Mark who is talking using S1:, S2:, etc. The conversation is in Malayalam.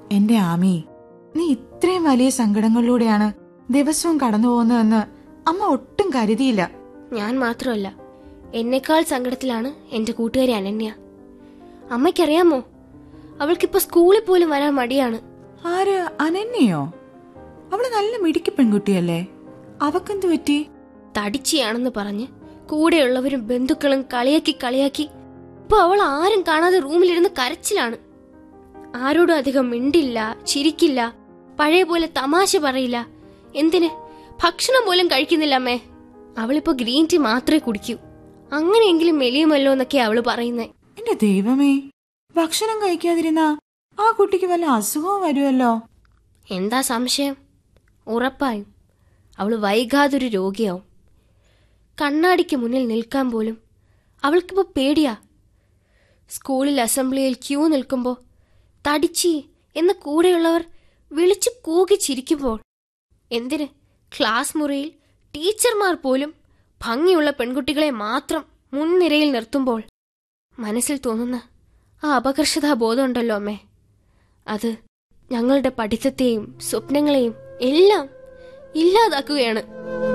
S1: എന്റെ ആമി നീ ഇത്രയും വലിയ സങ്കടങ്ങളിലൂടെയാണ് ദിവസവും കടന്നു പോകുന്നതെന്ന് അമ്മ ഒട്ടും കരുതിയില്ല
S2: ഞാൻ മാത്രമല്ല എന്നെക്കാൾ സങ്കടത്തിലാണ് എന്റെ കൂട്ടുകാരി അനന്യ അമ്മയ്ക്കറിയാമോ അവൾക്കിപ്പോ സ്കൂളിൽ പോലും വരാൻ മടിയാണ്
S1: ആര് അനന്യയോ അവള് നല്ല മിടുക്കി പെൺകുട്ടിയല്ലേ അവക്കെന്ത് പറ്റി
S2: തടിച്ചിയാണെന്ന് പറഞ്ഞ് കൂടെയുള്ളവരും ബന്ധുക്കളും കളിയാക്കി കളിയാക്കി ഇപ്പൊ അവൾ ആരും കാണാതെ റൂമിലിരുന്ന് കരച്ചിലാണ് ആരോടും അധികം മിണ്ടില്ല ചിരിക്കില്ല പഴയ പോലെ തമാശ പറയില്ല എന്തിന് ഭക്ഷണം പോലും കഴിക്കുന്നില്ല അമ്മേ അവളിപ്പോ ഗ്രീൻ ടീ മാത്രമേ കുടിക്കൂ അങ്ങനെയെങ്കിലും മെലിയുമല്ലോ എന്നൊക്കെ അവള് പറയുന്നേ
S1: എന്റെ ദൈവമേ ഭക്ഷണം കഴിക്കാതിരുന്ന ആ കുട്ടിക്ക് വല്ല അസുഖവും വരുമല്ലോ
S2: എന്താ സംശയം ഉറപ്പായും അവൾ വൈകാതൊരു രോഗിയാവും കണ്ണാടിക്ക് മുന്നിൽ നിൽക്കാൻ പോലും അവൾക്കിപ്പോ പേടിയാ സ്കൂളിൽ അസംബ്ലിയിൽ ക്യൂ നിൽക്കുമ്പോൾ തടിച്ചി എന്ന കൂടെയുള്ളവർ വിളിച്ചു കൂകി ചിരിക്കുമ്പോൾ എന്തിന് ക്ലാസ് മുറിയിൽ ടീച്ചർമാർ പോലും ഭംഗിയുള്ള പെൺകുട്ടികളെ മാത്രം മുൻനിരയിൽ നിർത്തുമ്പോൾ മനസ്സിൽ തോന്നുന്ന ആ അപകർഷതാ ബോധമുണ്ടല്ലോ അമ്മേ അത് ഞങ്ങളുടെ പഠിത്തത്തെയും സ്വപ്നങ്ങളെയും എല്ലാം ഇല്ലാതാക്കുകയാണ്